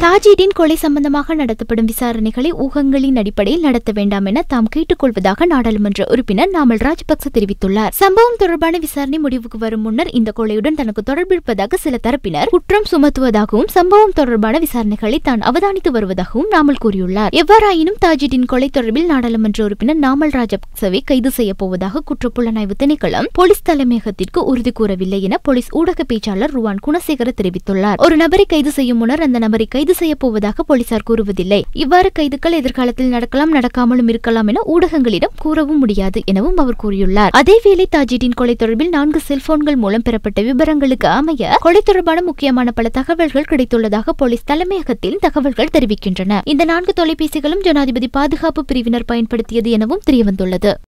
தாஜீடின் கொலை சம்பந்தமாக நடத்தப்படும் விசாரணைகளை ஊகங்களின் அடிப்படையில் நடத்த வேண்டாம் என தாம் கேட்டுக்கொள்வதாக நாடாளுமன்ற உறுப்பினர் நாமல் ராஜபக்ச தெரிவித்துள்ளார் சம்பவம் தொடர்பான விசாரணை முடிவுக்கு வரும் முன்னர் இந்த கொலையுடன் தனக்கு தொடர்பிருப்பதாக சில தரப்பினர் குற்றம் சுமத்துவதாகவும் சம்பவம் தொடர்பான விசாரணைகளை தான் அவதானித்து வருவதாகவும் நாமல் கூறியுள்ளார் எவ்வாறாயினும் தாஜிடின் கொலை தொடர்பில் நாடாளுமன்ற உறுப்பினர் நாமல் ராஜபக்சவை கைது செய்யப் போவதாக குற்றப்புலனாய்வு திணைக்களம் போலீஸ் தலைமையகத்திற்கு உறுதி கூறவில்லை என போலீஸ் ஊடக பேச்சாளர் ருவான் குணசேகர தெரிவித்துள்ளார் ஒரு நபரை கைது செய்யும் முன்னர் அந்த நபரை கைது செய்யப் போவதாக போலீசார் கூறுவதில்லை இவ்வாறு கைதுகள் எதிர்காலத்தில் நடக்கலாம் நடக்காமலும் இருக்கலாம் என ஊடகங்களிடம் கூறவும் முடியாது எனவும் அவர் கூறியுள்ளார் அதேவேளை தாஜிடின் கொலை தொடர்பில் நான்கு செல்போன்கள் மூலம் பெறப்பட்ட விவரங்களுக்கு அமைய கொலை தொடர்பான முக்கியமான பல தகவல்கள் கிடைத்துள்ளதாக போலீஸ் தலைமையகத்தில் தகவல்கள் தெரிவிக்கின்றன இந்த நான்கு தொலைபேசிகளும் ஜனாதிபதி பாதுகாப்பு பிரிவினர் பயன்படுத்தியது எனவும் தெரியவந்துள்ளது